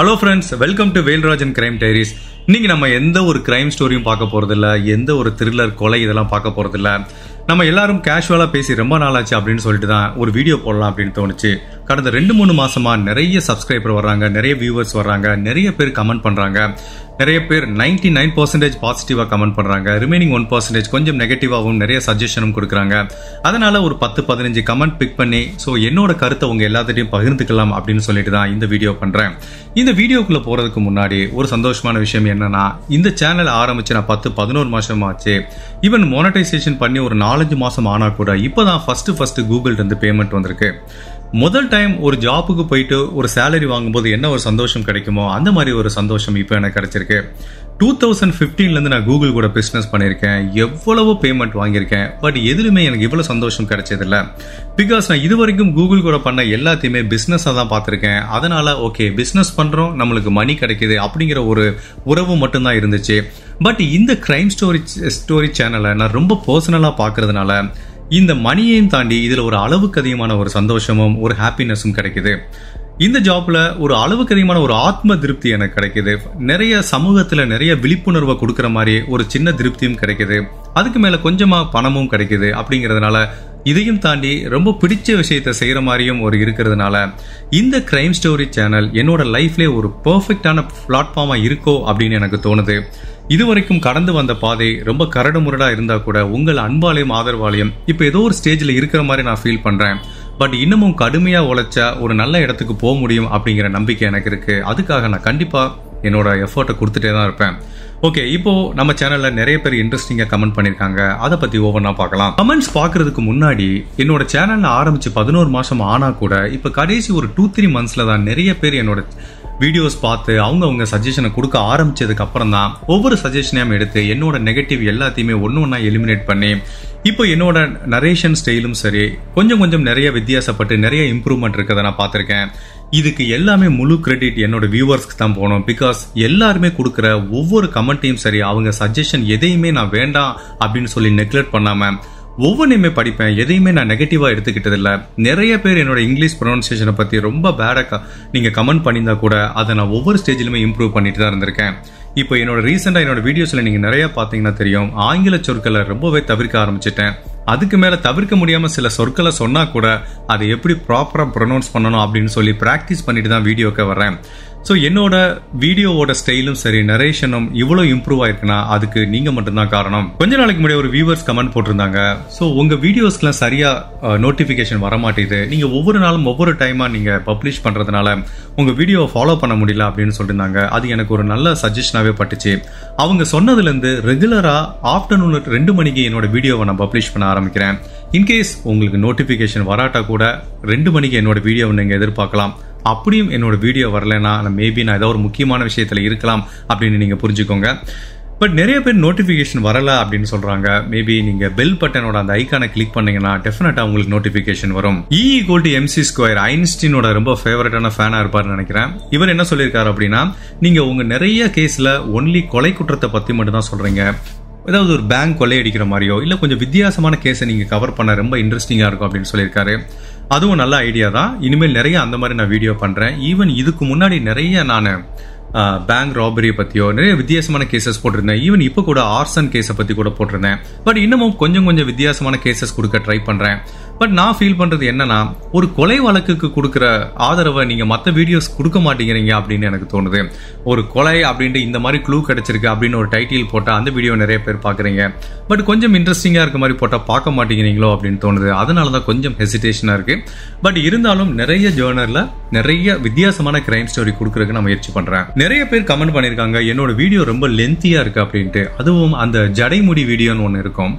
hello friends welcome to Velrajan crime diaries இன்னைக்கு நம்ம எந்த ஒரு கிரைம் ஸ்டோரியும் பார்க்க போறதில்ல எந்த ஒரு த்ரில்லர் கொலை இதெல்லாம் பார்க்க போறதில்ல நம்ம எல்லாரும் கேஷுவலா பேசி ரொம்ப நாளாச்சு அப்படின்னு சொல்லிட்டு தான் ஒரு வீடியோ போடலாம் அப்படின்னு தோணுச்சு கடந்த ரெண்டு மூணு மாசமா நிறைய சப்ஸ்கிரைபர் வர்றாங்க நிறைய வியூவர்ஸ் வர்றாங்க நிறைய பேர் கமெண்ட் பண்றாங்க நிறைய பேர் நைன்டி நைன் பர்சன்டேஜ் பாசிட்டிவா கமெண்ட் பண்றாங்க ரிமைனிங் ஒன் பர்சன்டேஜ் கொஞ்சம் நெகட்டிவாகவும் நிறைய சஜஷனும் கொடுக்குறாங்க அதனால ஒரு பத்து பதினஞ்சு கமெண்ட் பிக் பண்ணி ஸோ என்னோட கருத்தை உங்க எல்லாத்திட்டையும் பகிர்ந்துக்கலாம் அப்படின்னு சொல்லிட்டு தான் இந்த வீடியோ பண்றேன் இந்த வீடியோக்குள்ள போறதுக்கு முன்னாடி ஒரு சந்தோஷமான விஷயம் என்னன்னா இந்த சேனல் ஆரம்பிச்சு நான் பத்து பதினோரு மாசம் ஆச்சு ஈவன் மோனடைசேஷன் பண்ணி ஒரு நாலஞ்சு மாசம் ஆனா கூட இப்பதான் ஃபர்ஸ்ட் ஃபர்ஸ்ட் கூகுள் இருந்து பேமெண்ட் வந்திருக்கு முதல் டைம் ஒரு ஜாப்புக்கு போயிட்டு ஒரு சேலரி வாங்கும்போது என்ன ஒரு சந்தோஷம் கிடைக்குமோ அந்த மாதிரி ஒரு சந்தோஷம் இப்போ எனக்கு கிடைச்சிருக்கு டூ தௌசண்ட் ஃபிஃப்டீன்லேருந்து நான் கூகுள் கூட பிஸ்னஸ் பண்ணியிருக்கேன் எவ்வளவோ பேமெண்ட் வாங்கியிருக்கேன் பட் எதுலையுமே எனக்கு இவ்வளோ சந்தோஷம் கிடைச்சதில்ல பிகாஸ் நான் இது வரைக்கும் கூகுள் கூட பண்ண எல்லாத்தையுமே பிஸ்னஸாக தான் பார்த்துருக்கேன் அதனால ஓகே பிஸ்னஸ் பண்ணுறோம் நம்மளுக்கு மணி கிடைக்குது அப்படிங்கிற ஒரு உறவு மட்டும்தான் இருந்துச்சு பட் இந்த கிரைம் ஸ்டோரி ஸ்டோரி சேனலை நான் ரொம்ப பர்சனலாக பார்க்கறதுனால இந்த மணியையும் தாண்டி இதுல ஒரு அளவுக்கு அதிகமான ஒரு சந்தோஷமும் ஒரு ஹாப்பினஸும் கிடைக்குது இந்த ஜாப்ல ஒரு அளவுக்கு அதிகமான ஒரு ஆத்ம திருப்தி எனக்கு கிடைக்குது நிறைய சமூகத்துல நிறைய விழிப்புணர்வை கொடுக்கற மாதிரி ஒரு சின்ன திருப்தியும் கிடைக்குது அதுக்கு மேல கொஞ்சமா பணமும் கிடைக்குது அப்படிங்கறதுனால இதையும் தாண்டி ரொம்ப பிடிச்ச விஷயத்த செய்யற மாதிரியும் ஒரு இருக்கிறதுனால இந்த கிரைம் ஸ்டோரி சேனல் என்னோட லைஃப்லேயே ஒரு பெர்ஃபெக்டான பிளாட்ஃபார்மா இருக்கோ அப்படின்னு எனக்கு தோணுது இதுவரைக்கும் கடந்து வந்த பாதை ரொம்ப கரடு முரடா இருந்தா கூட உங்கள் அன்பாலையும் ஆதரவாலையும் இப்போ ஏதோ ஒரு ஸ்டேஜ்ல இருக்கிற மாதிரி நான் ஃபீல் பண்றேன் பட் இன்னமும் கடுமையா உழைச்சா ஒரு நல்ல இடத்துக்கு போக முடியும் அப்படிங்கிற நம்பிக்கை எனக்கு இருக்கு அதுக்காக நான் கண்டிப்பா என்னோட எஃபர்ட்டை கொடுத்துட்டே தான் இருப்பேன் ஓகே இப்போ நம்ம சேனல்ல நிறைய பேர் இன்ட்ரெஸ்டிங்கா கமெண்ட் பண்ணிருக்காங்க அதை பத்தி ஒவ்வொன்றா பார்க்கலாம் கமெண்ட்ஸ் பாக்குறதுக்கு முன்னாடி என்னோட சேனல்ல ஆரம்பிச்சு பதினோரு மாசம் ஆனா கூட இப்ப கடைசி ஒரு டூ த்ரீ மந்த்ஸ்ல தான் நிறைய பேர் என்னோட வீடியோஸ் பார்த்து அவங்க அவங்க சஜஷனை கொடுக்க ஆரம்பிச்சதுக்கு அப்புறம் தான் ஒவ்வொரு சஜஷனையும் எடுத்து என்னோட நெகட்டிவ் எல்லாத்தையுமே ஒன்று ஒன்றா எலிமினேட் பண்ணி இப்போ என்னோட நரேஷன் ஸ்டைலும் சரி கொஞ்சம் கொஞ்சம் நிறைய வித்தியாசப்பட்டு நிறைய இம்ப்ரூவ்மெண்ட் இருக்கதை நான் பார்த்துருக்கேன் இதுக்கு எல்லாமே முழு கிரெடிட் என்னோட வியூவர்ஸ்க்கு தான் போகணும் பிகாஸ் எல்லாருமே கொடுக்குற ஒவ்வொரு கமெண்ட்டையும் சரி அவங்க சஜஷன் எதையுமே நான் வேண்டாம் அப்படின்னு சொல்லி நெக்லெக்ட் பண்ணாம ஒவ்வொன்றையுமே படிப்பேன் எதையுமே நான் நெகட்டிவாக எடுத்துக்கிட்டது இல்லை நிறைய பேர் என்னோட இங்கிலீஷ் ப்ரொனன்சியேஷனை பற்றி ரொம்ப பேடாக நீங்கள் கமெண்ட் பண்ணியிருந்தா கூட அதை நான் ஒவ்வொரு ஸ்டேஜிலுமே இம்ப்ரூவ் பண்ணிட்டு தான் இருந்திருக்கேன் இப்போ என்னோட ரீசெண்டாக என்னோட வீடியோஸில் நீங்கள் நிறைய பார்த்தீங்கன்னா தெரியும் ஆங்கில சொற்களை ரொம்பவே தவிர்க்க ஆரம்பிச்சிட்டேன் அதுக்கு மேல தவிர்க்க முடியாம சில சொற்களை சொன்னா கூட அதை எப்படி ப்ராப்பரா ப்ரொனவுன்ஸ் பண்ணணும் அப்படின்னு சொல்லி ப்ராக்டிஸ் பண்ணிட்டு தான் வீடியோக்கு வர்றேன் ஸோ என்னோட வீடியோவோட ஸ்டைலும் சரி நரேஷனும் இவ்வளோ இம்ப்ரூவ் ஆயிருக்குன்னா அதுக்கு நீங்க மட்டும்தான் காரணம் கொஞ்ச நாளைக்கு முன்னாடி ஒரு வியூவர்ஸ் கமெண்ட் போட்டிருந்தாங்க ஸோ உங்க வீடியோஸ்க்குலாம் சரியா நோட்டிஃபிகேஷன் வர மாட்டேங்குது நீங்க ஒவ்வொரு நாளும் ஒவ்வொரு டைமா நீங்க பப்ளிஷ் பண்றதுனால உங்க வீடியோவை ஃபாலோ பண்ண முடியல அப்படின்னு சொல்லியிருந்தாங்க அது எனக்கு ஒரு நல்ல சஜஷனாவே பட்டுச்சு அவங்க சொன்னதுலேருந்து ரெகுலரா ஆஃப்டர்நூன் ரெண்டு மணிக்கு என்னோட வீடியோவை நான் பப்ளிஷ் பண்ண ஆரம்பிக்கிறேன் இன்கேஸ் உங்களுக்கு நோட்டிஃபிகேஷன் வராட்டா கூட ரெண்டு மணிக்கு என்னோட வீடியோவை நீங்கள் எதிர்பார்க்கலாம் அப்படியும் என்னோட வீடியோ வரலைன்னா மேபி நான் ஏதோ ஒரு முக்கியமான விஷயத்தில் இருக்கலாம் அப்படின்னு நீங்கள் புரிஞ்சுக்கோங்க பட் நிறைய பேர் நோட்டிஃபிகேஷன் வரல அப்படின்னு சொல்றாங்க மேபி நீங்க பெல் பட்டனோட அந்த ஐக்கானை கிளிக் பண்ணீங்கன்னா டெஃபினட்டா உங்களுக்கு நோட்டிஃபிகேஷன் வரும் E equal to M C square ஐன்ஸ்டீனோட ரொம்ப ஃபேவரட்டான ஃபேனா இருப்பார்னு நினைக்கிறேன் இவர் என்ன சொல்லியிருக்காரு அப்படின்னா நீங்க உங்க நிறைய கேஸ்ல ஒன்லி கொலை குற்றத்தை பத்தி மட்டும் தான் சொல்றீங்க ஏதாவது ஒரு பேங்க் கொள்ளையடிக்கிற மாதிரியோ இல்லை கொஞ்சம் வித்தியாசமான கேஸை நீங்கள் கவர் பண்ண ரொம்ப இன்ட்ரெஸ்டிங்காக இருக்கும் அப்படின்னு சொல்லியிருக்காரு அதுவும் நல்ல ஐடியா தான் இனிமேல் நிறைய அந்த மாதிரி நான் வீடியோ பண்ணுறேன் ஈவன் இதுக்கு முன்னாடி நிறைய நான் பேங்க் ராபரியை பற்றியோ நிறைய வித்தியாசமான கேசஸ் போட்டிருந்தேன் ஈவன் இப்போ கூட ஆர்சன் கேஸை பற்றி கூட போட்டிருந்தேன் பட் இன்னமும் கொஞ்சம் கொஞ்சம் வித்தியாசமான கேசஸ் கொடுக்க ட்ரை பண்ணுறேன் பட் நான் ஃபீல் பண்ணுறது என்னன்னா ஒரு கொலை வழக்குக்கு கொடுக்குற ஆதரவை நீங்கள் மற்ற வீடியோஸ் கொடுக்க மாட்டேங்கிறீங்க அப்படின்னு எனக்கு தோணுது ஒரு கொலை அப்படின்ட்டு இந்த மாதிரி க்ளூ கிடைச்சிருக்கு அப்படின்னு ஒரு டைட்டில் போட்டால் அந்த வீடியோ நிறைய பேர் பார்க்குறீங்க பட் கொஞ்சம் இன்ட்ரெஸ்டிங்காக இருக்க மாதிரி போட்டால் பார்க்க மாட்டேங்கிறீங்களோ அப்படின்னு தோணுது அதனால தான் கொஞ்சம் ஹெசிடேஷனாக இருக்குது பட் இருந்தாலும் நிறைய ஜேர்னரில் நிறைய வித்தியாசமான கிரைம் ஸ்டோரி கொடுக்குறதுக்கு நான் முயற்சி பண்ணுறேன் நிறைய பேர் கமெண்ட் பண்ணியிருக்காங்க என்னோட வீடியோ ரொம்ப லென்த்தியாக இருக்குது அப்படின்ட்டு அதுவும் அந்த ஜடைமுடி வீடியோன்னு ஒன்று இருக்கும்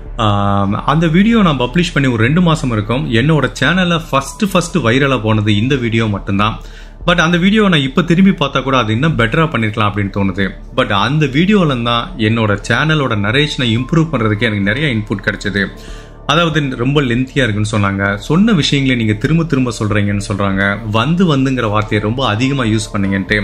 அந்த வீடியோ நான் பப்ளிஷ் பண்ணி ஒரு ரெண்டு மாதம் இருக்கும் என்னோட சேனலில் ஃபஸ்ட்டு ஃபஸ்ட்டு வைரலாக போனது இந்த வீடியோ மட்டும்தான் பட் அந்த வீடியோ நான் இப்போ திரும்பி பார்த்தா கூட அது இன்னும் பெட்டராக பண்ணிருக்கலாம் அப்படின்னு தோணுது பட் அந்த வீடியோவில் தான் என்னோட சேனலோட நரேஷனை இம்ப்ரூவ் பண்ணுறதுக்கு எனக்கு நிறைய இன்புட் கிடைச்சது அதாவது ரொம்ப லென்த்தியாக இருக்குன்னு சொன்னாங்க சொன்ன விஷயங்களை நீங்கள் திரும்ப திரும்ப சொல்கிறீங்கன்னு சொல்கிறாங்க வந்து வந்துங்கிற வார்த்தையை ரொம்ப அதிகமாக யூஸ் பண்ணீங்கன்ட்டு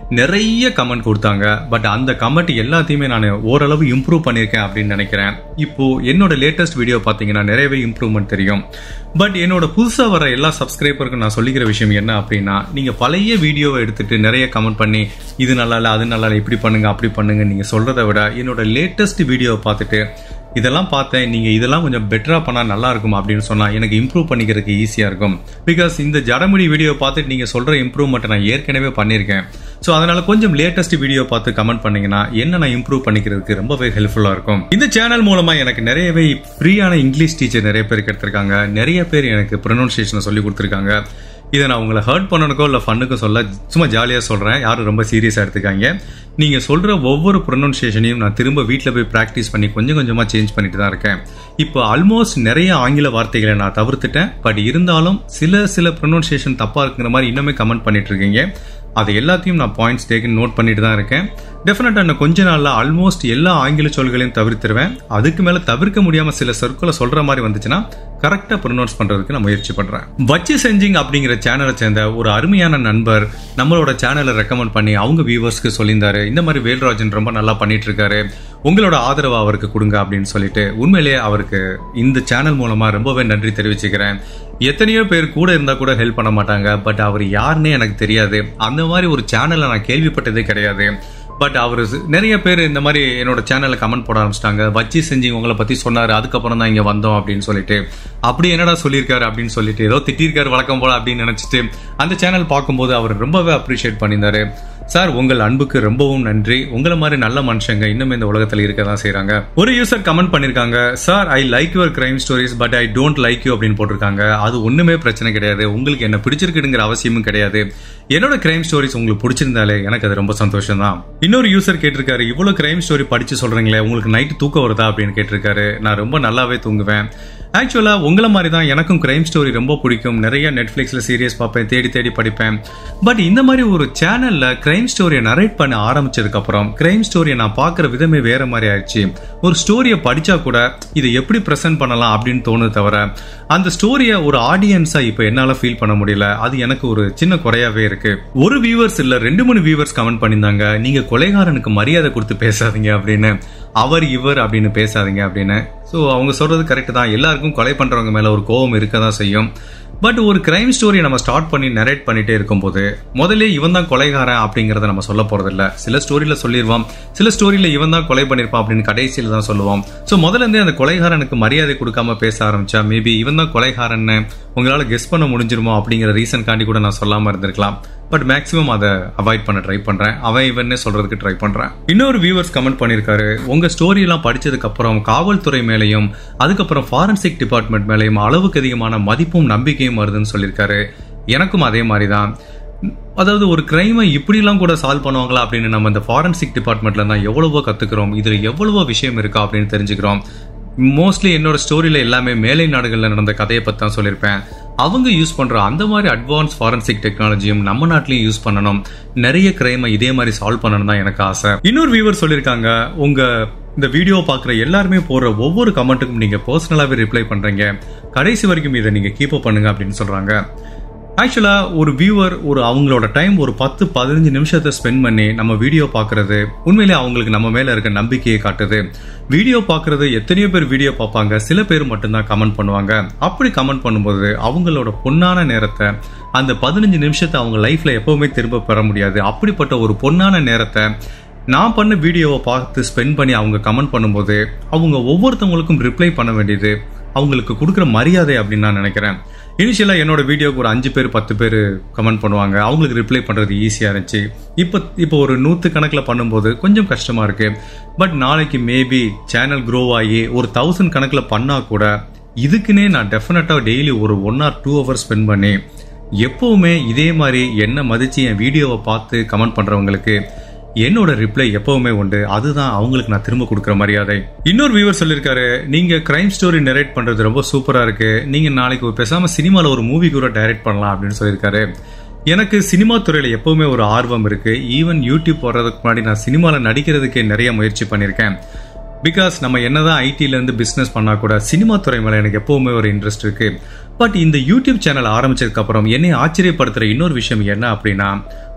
நிறைய கமெண்ட் கொடுத்தாங்க பட் அந்த கமெண்ட் எல்லாத்தையுமே நான் ஓரளவு இம்ப்ரூவ் பண்ணியிருக்கேன் அப்படின்னு நினைக்கிறேன் இப்போ என்னோட லேட்டஸ்ட் வீடியோ பார்த்தீங்கன்னா நிறையவே இம்ப்ரூவ்மெண்ட் தெரியும் பட் என்னோட புதுசாக வர எல்லா சப்ஸ்கிரைபருக்கும் நான் சொல்லிக்கிற விஷயம் என்ன அப்படின்னா நீங்கள் பழைய வீடியோவை எடுத்துட்டு நிறைய கமெண்ட் பண்ணி இது நல்லா இல்லை அது நல்லா இல்லை இப்படி பண்ணுங்க அப்படி பண்ணுங்க நீங்கள் சொல்றதை விட என்னோட லேட்டஸ்ட் வீடியோவை பார்த்துட்டு இதெல்லாம் பார்த்தேன் நீங்க இதெல்லாம் கொஞ்சம் பெட்டரா பண்ணா நல்லா இருக்கும் அப்படின்னு சொன்னா எனக்கு இம்ப்ரூவ் பண்ணிக்கிறதுக்கு ஈஸியா இருக்கும் பிகாஸ் இந்த ஜடமுடி வீடியோ பார்த்துட்டு நீங்க சொல்ற இம்ப்ரூவ்மெண்ட் நான் ஏற்கனவே பண்ணியிருக்கேன் ஸோ அதனால கொஞ்சம் லேட்டஸ்ட் வீடியோ பார்த்து கமெண்ட் பண்ணீங்கன்னா என்ன நான் இம்ப்ரூவ் பண்ணிக்கிறதுக்கு ரொம்பவே ஹெல்ப்ஃபுல்லா இருக்கும் இந்த சேனல் மூலமா எனக்கு நிறையவே ஃப்ரீயான இங்கிலீஷ் டீச்சர் நிறைய பேர் கிடைத்திருக்காங்க நிறைய பேர் எனக்கு ப்ரொனவுன்சியேஷனை சொல்லி கொடுத்துருக்காங்க இதை நான் உங்களை ஹர்ட் பண்ணனுக்கோ இல்லை ஃபன்னுக்கோ சொல்ல சும்மா ஜாலியாக சொல்கிறேன் யாரும் ரொம்ப சீரியஸாக எடுத்துக்காங்க நீங்கள் சொல்கிற ஒவ்வொரு ப்ரொனவுன்சியேஷனையும் நான் திரும்ப வீட்டில் போய் ப்ராக்டிஸ் பண்ணி கொஞ்சம் கொஞ்சமாக சேஞ்ச் பண்ணிட்டு தான் இருக்கேன் இப்போ ஆல்மோஸ்ட் நிறைய ஆங்கில வார்த்தைகளை நான் தவிர்த்துட்டேன் பட் இருந்தாலும் சில சில ப்ரொனவுன்சியேஷன் தப்பாக இருக்குங்கிற மாதிரி இன்னுமே கமெண்ட் பண்ணிட்டு இருக்கீங்க அது எல்லாத்தையும் நான் பாயிண்ட்ஸ் டேக்கன் நோட் பண்ணிட்டு தான் இருக்கேன் டெஃபினட்டாக இன்னும் கொஞ்ச நாளில் ஆல்மோஸ்ட் எல்லா ஆங்கில சொல்களையும் தவிர்த்துருவேன் அதுக்கு மேலே தவிர்க்க முடியாமல் சில சொற்களை சொல்கிற மாதிரி வந்துச்சுன்னா கரெக்டாக ப்ரொனவுன்ஸ் பண்ணுறதுக்கு நான் முயற்சி பண்ணுறேன் வச்சு செஞ்சிங் அப்படிங்கிற சேனலை சேர்ந்த ஒரு அருமையான நண்பர் நம்மளோட சேனலை ரெக்கமெண்ட் பண்ணி அவங்க வியூவர்ஸ்க்கு சொல்லியிருந்தாரு இந்த மாதிரி வேல்ராஜன் ரொம்ப நல்லா பண்ணிட்டு இருக்காரு உங்களோட ஆதரவு அவருக்கு கொடுங்க அப்படின்னு சொல்லிட்டு உண்மையிலேயே அவருக்கு இந்த சேனல் மூலமா ரொம்பவே நன்றி தெரிவிச்சுக்கிறேன் எத்தனையோ பேர் கூட இருந்தா கூட ஹெல்ப் பண்ண மாட்டாங்க பட் அவர் யாருன்னே எனக்கு தெரியாது அந்த மாதிரி ஒரு சேனலை நான் கேள்விப்பட்டதே கிடையாது பட் அவர் நிறைய பேர் இந்த மாதிரி என்னோட சேனல்ல கமெண்ட் போட ஆரம்பிச்சிட்டாங்க வச்சு செஞ்சு உங்களை பத்தி சொன்னாரு அதுக்கப்புறம் தான் இங்க வந்தோம் அப்படின்னு சொல்லிட்டு அப்படி என்னடா சொல்லியிருக்காரு அப்படின்னு சொல்லிட்டு ஏதோ திட்டிருக்காரு வழக்கம் போல அப்படின்னு நினைச்சிட்டு அந்த சேனல் பார்க்கும்போது அவர் ரொம்பவே அப்ரிஷியேட் பண்ணியிருந்தாரு சார் உங்கள் அன்புக்கு ரொம்பவும் நன்றி உங்களை மாதிரி நல்ல மனுஷங்க இன்னும் இந்த உலகத்தில் இருக்க தான் செய்றாங்க ஒரு யூசர் கமெண்ட் பண்ணிருக்காங்க sir I like your crime stories but I don't like you அப்படின்னு போட்டிருக்காங்க அது ஒண்ணுமே பிரச்சனை கிடையாது உங்களுக்கு என்ன பிடிச்சிருக்குங்கிற அவசியமும் கிடையாது என்னோட கிரைம் ஸ்டோரிஸ் உங்களுக்கு பிடிச்சிருந்தாலே எனக்கு அது ரொம்ப சந்தோஷம் தான் இன்னொரு யூசர் கேட்டிருக்காரு இவ்வளவு கிரைம் ஸ்டோரி படிச்சு சொல்றீங்களே உங்களுக்கு நைட்டு தூக்கம் வருதா அப்படின்னு கேட்டிருக்காரு நான் ரொம்ப நல்லாவே தூங்குவேன் ஆக்சுவலா உங்களை மாதிரி தான் எனக்கும் கிரைம் ஸ்டோரி ரொம்ப பிடிக்கும் நிறைய நெட்ஃபிளிக்ஸ்ல சீரியஸ் பார்ப்பேன் தேடி தேடி படிப்பேன் பட் இந்த மாதிரி ஒரு சேனல்ல கிரைம் ஸ்டோரியை நரேட் பண்ண ஆரம்பிச்சதுக்கு அப்புறம் கிரைம் ஸ்டோரியை நான் பார்க்குற விதமே வேற மாதிரி ஆயிடுச்சு ஒரு ஸ்டோரியை படிச்சா கூட இதை எப்படி ப்ரெசென்ட் பண்ணலாம் அப்படின்னு தோணுது தவிர அந்த ஸ்டோரியை ஒரு ஆடியன்ஸா இப்போ என்னால ஃபீல் பண்ண முடியல அது எனக்கு ஒரு சின்ன குறையாவே இருக்கு ஒரு வியூவர்ஸ் இல்ல ரெண்டு மூணு வியூவர்ஸ் கமெண்ட் பண்ணியிருந்தாங்க நீங்க கொலைகாரனுக்கு மரியாதை கொடுத்து பேசாதீங்க அப்படின்னு அவர் இவர் அப்படின்னு பேசாதீங்க அப்படின்னு ஸோ அவங்க சொல்றது கரெக்ட் தான் எல்லாருக்கும் கொலை பண்றவங்க மேல ஒரு கோபம் இருக்க தான் செய்யும் பட் ஒரு கிரைம் ஸ்டோரியை நம்ம ஸ்டார்ட் பண்ணி நரேட் பண்ணிட்டே இருக்கும்போது முதல்ல இவன் தான் கொலைகாரன் அப்படிங்கறத நம்ம சொல்ல போறது இல்ல சில ஸ்டோரியில சொல்லிடுவோம் சில ஸ்டோரியில இவன் தான் கொலை பண்ணிருப்பான் அப்படின்னு கடைசியில தான் சொல்லுவோம் ஸோ முதல்ல இருந்தே அந்த கொலைகாரனுக்கு மரியாதை கொடுக்காம பேச ஆரம்பிச்சா மேபி இவன் தான் கொலைகாரன்னு உங்களால கெஸ் பண்ண முடிஞ்சிருமோ அப்படிங்கிற ரீசன் காண்டி கூட நான் சொல்லாம இருந்திருக்கலாம் பட் மேக்ஸிமம் அதை அவாய்ட் பண்ண ட்ரை பண்றேன் அவன் இவன்னே சொல்றதுக்கு ட்ரை பண்றேன் இன்னொரு வியூவர்ஸ் கமெண்ட் பண்ணிருக்காரு உங்க ஸ்டோரி எல்லாம் படிச்சதுக்கு அப்புறம் காவல்துறை மேலையும் அதுக்கப்புறம் ஃபாரன்சிக் டிபார்ட்மெண்ட் மேலையும் அளவுக்கு அதிகமான மதிப்பும் நம்பிக்கையும் வருதுன்னு சொல்லியிருக்காரு எனக்கும் அதே மாதிரி தான் அதாவது ஒரு கிரைமை இப்படிலாம் கூட சால்வ் பண்ணுவாங்களா அப்படின்னு நம்ம இந்த ஃபாரன்சிக் டிபார்ட்மெண்ட்ல தான் எவ்வளவோ கத்துக்கிறோம் இதுல எவ்வளவோ விஷயம் இருக்கா அப்படின்னு தெரிஞ்சுக்கிறோம் மோஸ்ட்லி என்னோட ஸ்டோரியில எல்லாமே மேலை நாடுகளில் நடந்த கதையை பத்தி தான் சொல்லியிருப்பேன் அவங்க யூஸ் பண்ற அந்த மாதிரி அட்வான்ஸ் ஃபாரன்சிக் டெக்னாலஜியும் நம்ம நாட்டிலையும் யூஸ் பண்ணணும் நிறைய கிரைமை இதே மாதிரி சால்வ் பண்ணணும் தான் எனக்கு ஆசை இன்னொரு வியூவர் சொல்லியிருக்காங்க உங்க இந்த வீடியோ பார்க்குற எல்லாருமே போடுற ஒவ்வொரு கமெண்ட்டுக்கும் நீங்க பர்சனலாவே ரிப்ளை பண்றீங்க கடைசி வரைக்கும் இதை நீங்க கீப் பண்ணுங்க அப்படின்னு சொல்றாங்க ஆக்சுவலா ஒரு வியூவர் ஒரு அவங்களோட டைம் ஒரு பத்து பதினஞ்சு நிமிஷத்தை ஸ்பெண்ட் பண்ணி நம்ம வீடியோ பார்க்கறது உண்மையிலே அவங்களுக்கு நம்ம மேல இருக்க நம்பிக்கையை காட்டுது வீடியோ பார்க்கறது எத்தனையோ பேர் வீடியோ பார்ப்பாங்க சில பேர் மட்டும்தான் கமெண்ட் பண்ணுவாங்க அப்படி கமெண்ட் பண்ணும்போது அவங்களோட பொன்னான நேரத்தை அந்த பதினஞ்சு நிமிஷத்தை அவங்க லைஃப்ல எப்பவுமே திரும்ப பெற முடியாது அப்படிப்பட்ட ஒரு பொன்னான நேரத்தை நான் பண்ண வீடியோவை பார்த்து ஸ்பெண்ட் பண்ணி அவங்க கமெண்ட் பண்ணும்போது அவங்க ஒவ்வொருத்தவங்களுக்கும் ரிப்ளை பண்ண வேண்டியது அவங்களுக்கு கொடுக்குற மரியாதை அப்படின்னு நான் நினைக்கிறேன் இனிஷியலாக என்னோட வீடியோக்கு ஒரு அஞ்சு பேர் பத்து பேர் கமெண்ட் பண்ணுவாங்க அவங்களுக்கு ரிப்ளை பண்ணுறது ஈஸியாக இருந்துச்சு இப்போ இப்போ ஒரு நூற்று கணக்கில் பண்ணும்போது கொஞ்சம் கஷ்டமாக இருக்கு பட் நாளைக்கு மேபி சேனல் க்ரோ ஆகி ஒரு தௌசண்ட் கணக்கில் பண்ணால் கூட இதுக்குன்னே நான் டெஃபினட்டாக டெய்லி ஒரு one or two hours spend பண்ணி எப்பவுமே இதே மாதிரி என்ன மதிச்சு என் வீடியோவை பார்த்து கமெண்ட் பண்ணுறவங்களுக்கு என்னோட ரிப்ளை எப்பவுமே உண்டு அதுதான் அவங்களுக்கு நான் திரும்ப கொடுக்குற மரியாதை இன்னொரு வியூவர் சொல்லியிருக்காரு நீங்க கிரைம் ஸ்டோரி நரேட் பண்றது ரொம்ப சூப்பரா இருக்கு நீங்க நாளைக்கு ஒரு பேசாம சினிமால ஒரு மூவி கூட டைரக்ட் பண்ணலாம் அப்படின்னு சொல்லியிருக்காரு எனக்கு சினிமா துறையில எப்பவுமே ஒரு ஆர்வம் இருக்கு ஈவன் யூடியூப் போடுறதுக்கு முன்னாடி நான் சினிமால நடிக்கிறதுக்கு நிறைய முயற்சி பண்ணியிருக்கேன் பிகாஸ் நம்ம என்னதான் ஐடில இருந்து பிசினஸ் பண்ணா கூட சினிமா துறை மேல எனக்கு எப்பவுமே ஒரு இன்ட்ரெஸ்ட் இருக்கு பட் இந்த யூடியூப் சேனல் ஆரம்பிச்சதுக்கு அப்புறம் என்னை ஆச்சரியப்படுத்துற இன்னொரு விஷயம் என்ன அப்படின்னா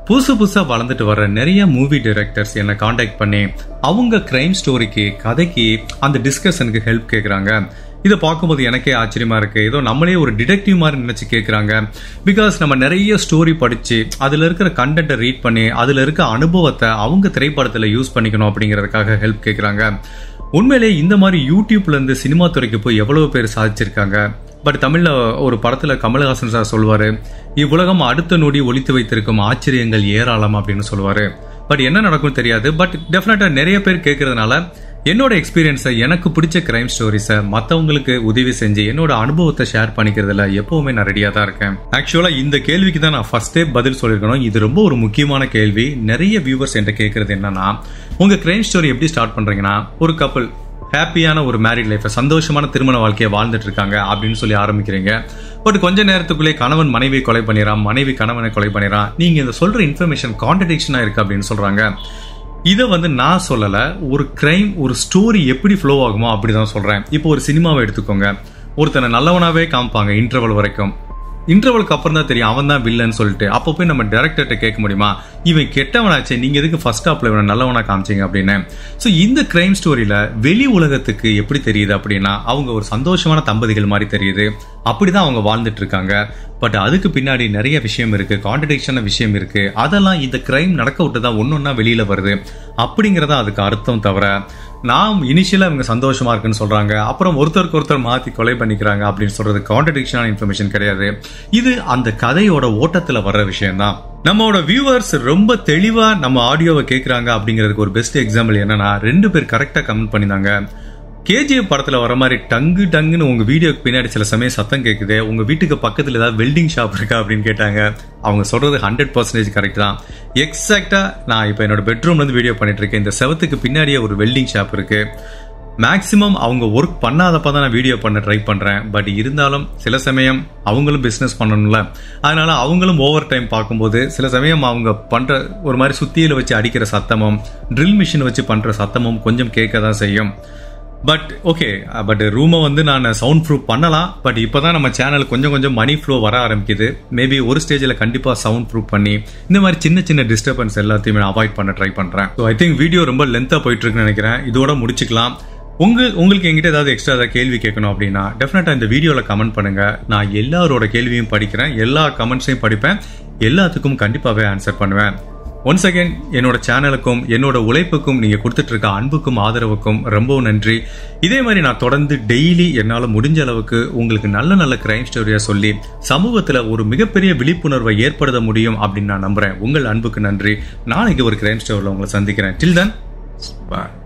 புதுசு புதுசா வளர்ந்துட்டு வர்ற நிறைய மூவி டைரக்டர்ஸ் என்னை காண்டாக்ட் பண்ணி அவங்க கிரைம் ஸ்டோரிக்கு கதைக்கு அந்த டிஸ்கஷனுக்கு ஹெல்ப் கேட்குறாங்க இதை பார்க்கும்போது எனக்கே ஆச்சரியமா இருக்கு ஏதோ நம்மளே ஒரு டிடெக்டிவ் மாதிரி நினைச்சு கேட்குறாங்க பிகாஸ் நம்ம நிறைய ஸ்டோரி படிச்சு அதுல இருக்கிற கண்டென்ட்டை ரீட் பண்ணி அதுல இருக்க அனுபவத்தை அவங்க திரைப்படத்துல யூஸ் பண்ணிக்கணும் அப்படிங்கறதுக்காக ஹெல்ப் கேட்குறாங்க உண்மையிலே இந்த மாதிரி யூடியூப்ல இருந்து சினிமா துறைக்கு போய் எவ்வளவு பேர் சாதிச்சிருக்காங்க பட் தமிழ்ல ஒரு படத்துல கமலஹாசன் சார் சொல்லுவாரு இவ்வுலகம் அடுத்த நொடி ஒழித்து வைத்திருக்கும் ஆச்சரியங்கள் ஏராளம் அப்படின்னு சொல்லுவாரு பட் என்ன நடக்கும் தெரியாது பட் டெஃபினட்டா நிறைய பேர் கேட்கறதுனால என்னோட எக்ஸ்பீரியன்ஸை எனக்கு பிடிச்ச கிரைம் ஸ்டோரிஸை மற்றவங்களுக்கு உதவி செஞ்சு என்னோட அனுபவத்தை ஷேர் பண்ணிக்கிறதுல எப்பவுமே நான் ரெடியாக தான் இருக்கேன் ஆக்சுவலாக இந்த கேள்விக்கு தான் நான் ஃபர்ஸ்டே பதில் சொல்லியிருக்கணும் இது ரொம்ப ஒரு முக்கியமான கேள்வி நிறைய வியூவர்ஸ் என்கிட்ட கேட்கறது என்னன்னா உங்க கிரைம் ஸ்டோரி எப்படி ஸ்டார்ட் பண்றீங்கன்னா ஒரு கப்பல் ஹாப்பியான ஒரு மேரிட் லைஃப்பை சந்தோஷமான திருமண வாழ்க்கையை வாழ்ந்துட்டு இருக்காங்க அப்படின்னு சொல்லி ஆரம்பிக்கிறீங்க பட் கொஞ்ச நேரத்துக்குள்ளே கணவன் மனைவி கொலை பண்ணிடுறான் மனைவி கணவனை கொலை பண்ணிடுறான் நீங்க இந்த சொல்ற இன்ஃபர்மேஷன் கான்ட்ரடிக்ஷனா இருக்கு அப்படின்னு சொல்றாங்க இதை வந்து நான் சொல்லல ஒரு கிரைம் ஒரு ஸ்டோரி எப்படி ஃப்ளோ ஆகுமோ அப்படிதான் சொல்றேன் இப்போ ஒரு சினிமாவை எடுத்துக்கோங்க ஒருத்தனை நல்லவனாவே காமிப்பாங்க இன்டர்வல் வரைக்கும் இன்டர்வலுக்கு அப்புறம் தான் தெரியும் அவன் தான் வில்லன்னு சொல்லிட்டு அப்போ போய் நம்ம டேரக்டர்கிட்ட கேட்க முடியுமா இவன் கெட்டவனாச்சே நீங்க எதுக்கு ஃபர்ஸ்ட் ஹாப்ல இவனை நல்லவனா காமிச்சீங்க அப்படின்னு ஸோ இந்த கிரைம் ஸ்டோரியில வெளி உலகத்துக்கு எப்படி தெரியுது அப்படின்னா அவங்க ஒரு சந்தோஷமான தம்பதிகள் மாதிரி தெரியுது அப்படிதான் அவங்க வாழ்ந்துட்டு இருக்காங்க பட் அதுக்கு பின்னாடி நிறைய விஷயம் இருக்கு கான்ட்ரடிக்ஷன விஷயம் இருக்கு அதெல்லாம் இந்த கிரைம் நடக்க விட்டு தான் ஒன்னொன்னா வெளியில வருது அப்படிங்கறதா அதுக்கு அர்த்தம் தவிர நாம் இனிஷியலா இவங்க சந்தோஷமா இருக்குன்னு சொல்றாங்க அப்புறம் ஒருத்தருக்கு ஒருத்தர் மாத்தி கொலை பண்ணிக்கிறாங்க அப்படின்னு சொல்றது கான்ட்ரடிக்ஷனான இன்ஃபர்மேஷன் கிடையாது இது அந்த கதையோட ஓட்டத்துல வர்ற விஷயம் தான் நம்மளோட வியூவர்ஸ் ரொம்ப தெளிவா நம்ம ஆடியோவை கேட்கறாங்க அப்படிங்கிறதுக்கு ஒரு பெஸ்ட் எக்ஸாம்பிள் என்னன்னா ரெண்டு பேர் கரெக்டா கமெண்ட் பண்ணியிருந்தாங்க கேஜிஎஃப் படத்துல வர மாதிரி டங்கு டங்குன்னு உங்க வீடியோக்கு பின்னாடி சில சமயம் சத்தம் கேட்குது உங்க வீட்டுக்கு பக்கத்துல ஏதாவது வெல்டிங் ஷாப் இருக்கா அப்படின்னு கேட்டாங்க அவங்க சொல்றது ஹண்ட்ரட் பர்சன்டேஜ் கரெக்ட் தான் எக்ஸாக்டா நான் இப்போ என்னோட பெட்ரூம்ல இருந்து வீடியோ பண்ணிட்டு இருக்கேன் இந்த செவத்துக்கு பின்னாடியே ஒரு வெல்டிங் ஷாப் இருக்கு மேக்ஸிமம் அவங்க ஒர்க் பண்ணாதப்ப தான் நான் வீடியோ பண்ண ட்ரை பண்றேன் பட் இருந்தாலும் சில சமயம் அவங்களும் பிஸ்னஸ் பண்ணணும்ல அதனால அவங்களும் ஓவர் டைம் பார்க்கும்போது சில சமயம் அவங்க பண்ற ஒரு மாதிரி சுத்தியில வச்சு அடிக்கிற சத்தமும் ட்ரில் மிஷின் வச்சு பண்ற சத்தமும் கொஞ்சம் கேட்க தான் செய்யும் பட் ஓகே பட் ரூமை வந்து நான் சவுண்ட் ப்ரூஃப் பண்ணலாம் பட் இப்போதான் நம்ம சேனல் கொஞ்சம் கொஞ்சம் மணி ஃப்ளோ வர ஆரம்பிக்குது மேபி ஒரு ஸ்டேஜில் கண்டிப்பாக சவுண்ட் ப்ரூஃப் பண்ணி இந்த மாதிரி சின்ன சின்ன டிஸ்டர்பன்ஸ் எல்லாத்தையுமே நான் அவாய்ட் பண்ண ட்ரை பண்ணுறேன் ஸோ ஐ திங்க் வீடியோ ரொம்ப லென்த்தாக போயிட்டு இருக்குன்னு நினைக்கிறேன் இதோட முடிச்சுக்கலாம் உங்க உங்களுக்கு எங்கிட்ட ஏதாவது எக்ஸ்ட்ரா ஏதாவது கேள்வி கேட்கணும் அப்படின்னா டெஃபினட்டா இந்த வீடியோல கமெண்ட் பண்ணுங்க நான் எல்லாரோட கேள்வியும் படிக்கிறேன் எல்லா கமெண்ட்ஸையும் படிப்பேன் எல்லாத்துக்கும் கண்டிப்பாவே ஆன்சர் பண்ணுவேன் ஒன்ஸ் அகைன் என்னோட சேனலுக்கும் என்னோட உழைப்புக்கும் நீங்க கொடுத்துட்டு இருக்க அன்புக்கும் ஆதரவுக்கும் ரொம்பவும் நன்றி இதே மாதிரி நான் தொடர்ந்து டெய்லி என்னால முடிஞ்ச அளவுக்கு உங்களுக்கு நல்ல நல்ல கிரைம் ஸ்டோரியா சொல்லி சமூகத்துல ஒரு மிகப்பெரிய விழிப்புணர்வை ஏற்படுத்த முடியும் அப்படின்னு நான் நம்புறேன் உங்கள் அன்புக்கு நன்றி நாளைக்கு ஒரு கிரைம் ஸ்டோரியில் உங்களை சந்திக்கிறேன் டில் தன் பாய்